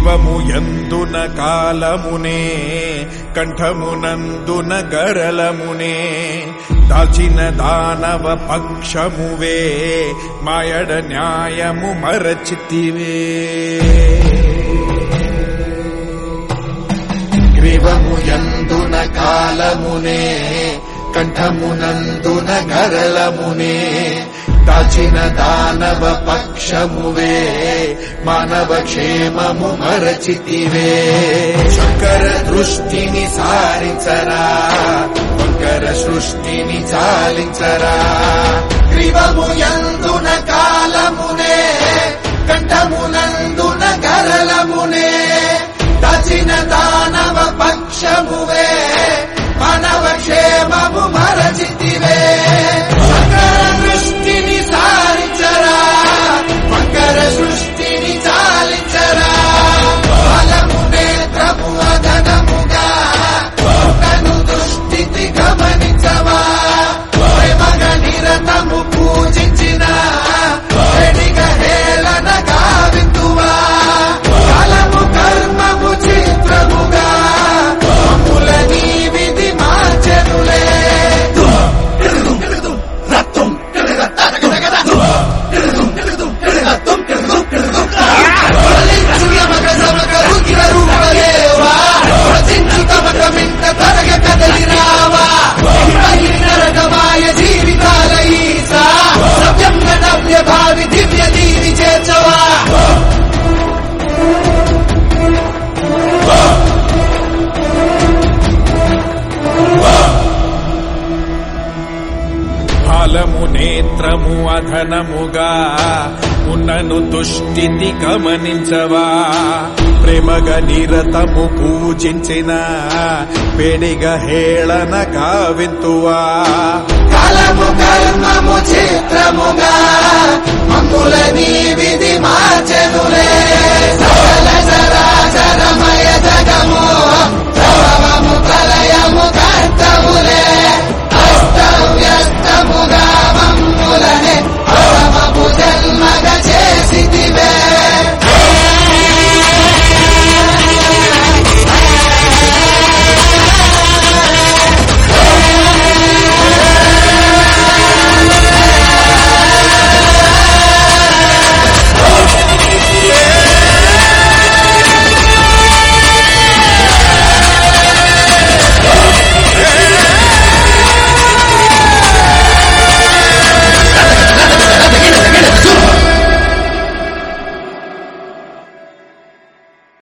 గ్రీవము ఎందున కాలమునే కంఠమునందున గరలమునే దాచిన దానవ పక్షమువే మాయడ న్యాయము మరచితివే గ్రీవము ఎందున కాలమునే కంఠమునందున గరళమునే దాచిన దానవ పక్షమువే మానవ క్షేమము మరచితివే శంకర దృష్టిని సారించరా వంకర సృష్టిని చాలించరా గ్రీవము ఎందున కాలమునే కంఠమునందున గరళమునే దాచిన దానవ పక్షమువే మానవ క్షేమము మరచితివే మకర దృష్టిని సారించరా మకర సృష్టిని చాలించరా బలము నేత్రము అదనముగా కను దృష్టిని గమనించవా ప్రేమగ నిరతము పూజించిన వెడిగ హేళన గావింతువా కాలము కర్మము చిత్రముగా మమ్ముల నీ విధి మార్చెనులే జీవితాల ఈసా సత్యంగ నవ్య భావి దివ్య దీవి చేర్చవా ఫలము నేత్రము అధనముగా ఉన్నను దుష్టిని గమనించవా ప్రేమగ నిరతము పూజించిన పెడిగ హేళన కావింతువా కాలము కర్మము చిత్రముగా మమ్ముల నీ విధి